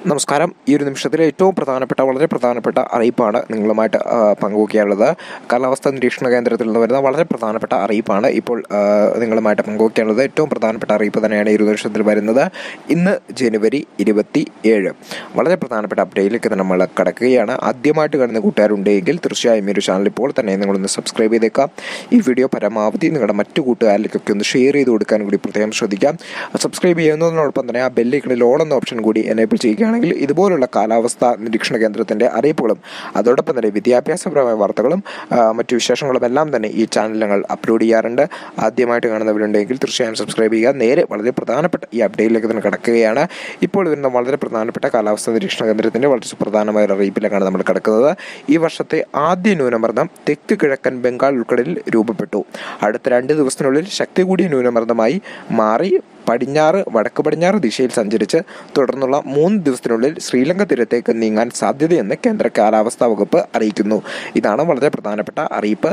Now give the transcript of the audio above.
നമസ്കാരം ഈ ഒരു നിമിഷത്തിലെ ഏറ്റവും പ്രധാനപ്പെട്ട വളരെ പ്രധാനപ്പെട്ട അറിയിപ്പാണ് നിങ്ങളുമായിട്ട് ആ, പങ്കുവയ്ക്കാനുള്ളത് കാലാവസ്ഥാ നിരീക്ഷണ കേന്ദ്രത്തിൽ നിന്ന് വരുന്ന വളരെ പ്രധാനപ്പെട്ട അറിയിപ്പാണ് ഇപ്പോൾ ആ, നിങ്ങളുമായിട്ട് പങ്കുവയ്ക്കാനുള്ളത് ഏറ്റവും പ്രധാനപ്പെട്ട അറിയിപ്പ് തന്നെയാണ് ഈ ഒരു നിമിഷത്തിൽ വരുന്നത് ഇന്ന് ജനുവരി ഇരുപത്തി ഏഴ് വളരെ പ്രധാനപ്പെട്ട അപ്ഡേറ്റിലേക്ക് നമ്മൾ കടക്കുകയാണ് ആദ്യമായിട്ട് കാണുന്ന കൂട്ടുകാരുണ്ടെങ്കിൽ തീർച്ചയായും ഈ ഒരു ചാനൽ ഇപ്പോൾ തന്നെ നിങ്ങളൊന്ന് സബ്സ്ക്രൈബ് ചെയ്തേക്കാം ഈ വീഡിയോ പരമാവധി നിങ്ങളുടെ മറ്റു കൂട്ടുകാരിലേക്കൊക്കെ ഒന്ന് ഷെയർ ചെയ്ത് കൊടുക്കാൻ കൂടി പ്രത്യേകം ശ്രദ്ധിക്കാം സബ്സ്ക്രൈബ് ചെയ്യുന്നതിനോടൊപ്പം തന്നെ ആ ബെല്ലൈക്കണിൽ ഓൾ എന്ന ഓപ്ഷൻ കൂടി എനേബിൾ ചെയ്യുകയാണെങ്കിൽ ഇതുപോലുള്ള കാലാവസ്ഥാ നിരീക്ഷണ കേന്ദ്രത്തിൻ്റെ അറിയിപ്പുകളും അതോടൊപ്പം തന്നെ വിദ്യാഭ്യാസപരമായ വാർത്തകളും ആ, മറ്റു വിശേഷങ്ങളും എല്ലാം തന്നെ ഈ ചാനൽ ഞങ്ങൾ അപ്ലോഡ് ചെയ്യാറുണ്ട് ആദ്യമായിട്ട് കാണുന്നവരുണ്ടെങ്കിൽ തീർച്ചയായും സബ്സ്ക്രൈബ് ചെയ്യുക നേരെ വളരെ പ്രധാനപ്പെട്ട ഈ അപ്ഡേറ്റിലേക്ക് തന്നെ കിടക്കുകയാണ് ഇപ്പോൾ വരുന്ന വളരെ പ്രധാനപ്പെട്ട കാലാവസ്ഥാ നിരീക്ഷണ കേന്ദ്രത്തിൻ്റെ വളരെ സുപ്രധാനമായ ഒരു അറിയിപ്പിലേക്കാണ് നമ്മൾ കിടക്കുന്നത് ഈ വർഷത്തെ ആദ്യ ന്യൂനമർദ്ദം തെക്ക് കിഴക്കൻ ബംഗാൾ ഉൾക്കടലിൽ രൂപപ്പെട്ടു അടുത്ത രണ്ട് ദിവസത്തിനുള്ളിൽ ശക്തി കൂടിയ ന്യൂനമർദ്ദമായി മാറി പടിഞ്ഞാറ് വടക്ക് പടിഞ്ഞാറ് ദിശയിൽ സഞ്ചരിച്ച് തുടർന്നുള്ള മൂന്ന് ദിവസത്തിനുള്ളിൽ ശ്രീലങ്ക തീരത്തേക്ക് നീങ്ങാൻ സാധ്യതയെന്ന് കേന്ദ്ര കാലാവസ്ഥാ വകുപ്പ് അറിയിക്കുന്നു ഇതാണ് വളരെ പ്രധാനപ്പെട്ട അറിയിപ്പ്